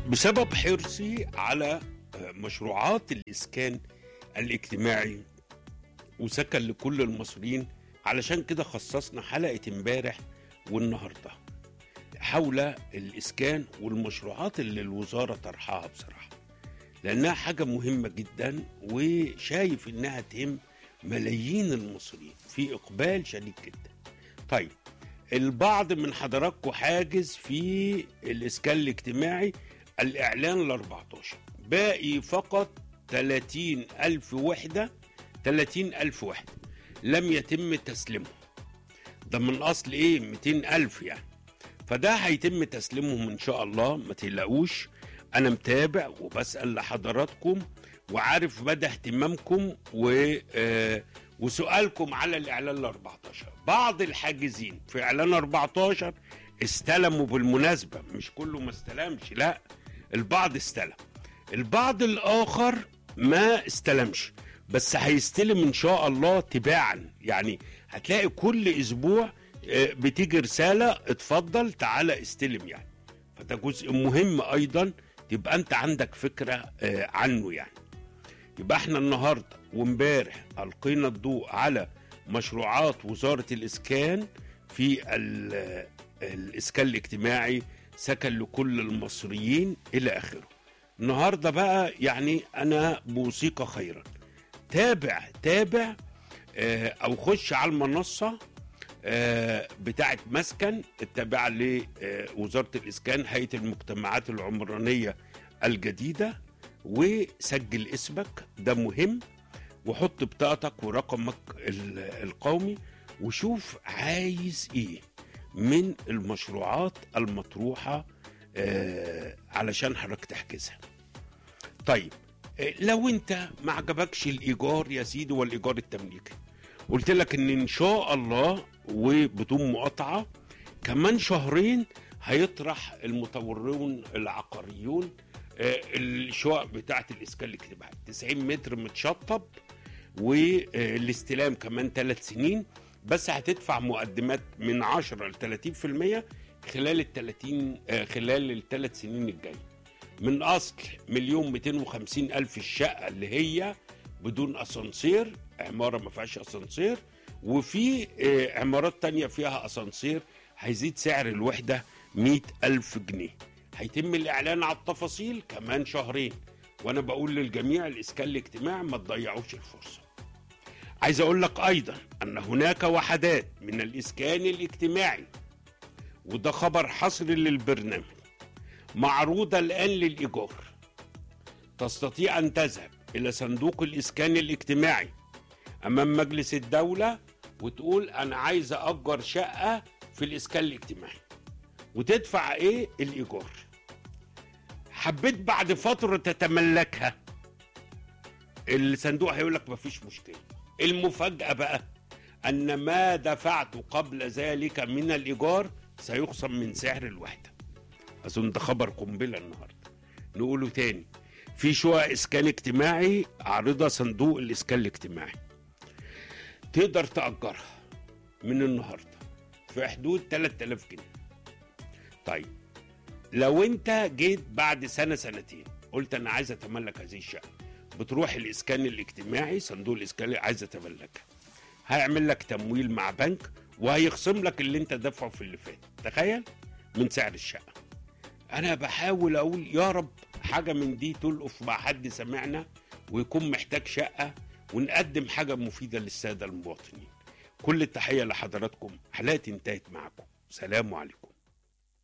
بسبب حرصي على مشروعات الإسكان الاجتماعي وسكن لكل المصريين علشان كده خصصنا حلقة امبارح والنهاردة حول الإسكان والمشروعات اللي الوزارة طرحها بصراحة لأنها حاجة مهمة جدا وشايف إنها تهم ملايين المصريين في إقبال شديد جدا طيب البعض من حضراتكم حاجز في الإسكان الاجتماعي الإعلان ال 14 باقي فقط 30 ألف وحدة 30 ألف وحدة لم يتم تسليمهم ده من أصل إيه 200 ألف يعني فده هيتم تسليمهم إن شاء الله ما تقلقوش أنا متابع وبسأل لحضراتكم وعارف مدى اهتمامكم و آه وسؤالكم على الإعلان ال 14 بعض الحاجزين في إعلان 14 استلموا بالمناسبة مش كله ما استلمش لا البعض استلم البعض الآخر ما استلمش بس هيستلم إن شاء الله تباعا يعني هتلاقي كل أسبوع بتيجي رسالة اتفضل تعالى استلم يعني فده جزء مهم أيضا تبقى أنت عندك فكرة عنه يعني يبقى احنا النهارده وامبارح القينا الضوء على مشروعات وزاره الاسكان في الاسكان الاجتماعي سكن لكل المصريين الى اخره النهارده بقى يعني انا بوثيق خيرا تابع تابع اه او خش على المنصه اه بتاعه مسكن التابعه لوزاره الاسكان هيئه المجتمعات العمرانيه الجديده وسجل اسمك ده مهم وحط بطاقتك ورقمك القومي وشوف عايز ايه من المشروعات المطروحة آه علشان حضرتك تحجزها طيب آه لو انت ما عجبكش الايجار يا سيدي والايجار التمليكي قلت لك ان ان شاء الله وبدون مقاطعة كمان شهرين هيطرح المطورون العقاريون الشقق بتاعت الاسكان الاجتماعي 90 متر متشطب والاستلام كمان ثلاث سنين بس هتدفع مقدمات من 10 ل 30% خلال ال 30 خلال الثلاث سنين الجايه من اصل مليون 250 الف الشقه اللي هي بدون اسانسير عماره ما فيهاش اسانسير وفي عمارات تانية فيها اسانسير هيزيد سعر الوحده 100 الف جنيه هيتم الاعلان على التفاصيل كمان شهرين وانا بقول للجميع الاسكان الاجتماعي ما تضيعوش الفرصه عايز اقول لك ايضا ان هناك وحدات من الاسكان الاجتماعي وده خبر حصري للبرنامج معروضه الان للايجار تستطيع ان تذهب الى صندوق الاسكان الاجتماعي امام مجلس الدوله وتقول انا عايز اجر شقه في الاسكان الاجتماعي وتدفع ايه الايجار حبيت بعد فتره تتملكها الصندوق هيقول لك مفيش مشكله المفاجاه بقى ان ما دفعت قبل ذلك من الايجار سيخصم من سعر الوحده اظن ده خبر قنبله النهارده نقوله تاني في شقق اسكان اجتماعي عارضه صندوق الاسكان الاجتماعي تقدر تاجرها من النهارده في حدود 3000 جنيه طيب لو انت جيت بعد سنه سنتين قلت انا عايز اتملك هذه الشقه بتروح الاسكان الاجتماعي صندوق الاسكان عايز اتملكها هيعمل لك تمويل مع بنك وهيخصم لك اللي انت دفعه في اللي فات تخيل من سعر الشقه انا بحاول اقول يا رب حاجه من دي تلقف مع حد سمعنا ويكون محتاج شقه ونقدم حاجه مفيده للساده المواطنين كل التحيه لحضراتكم حلقتي انتهت معكم سلام عليكم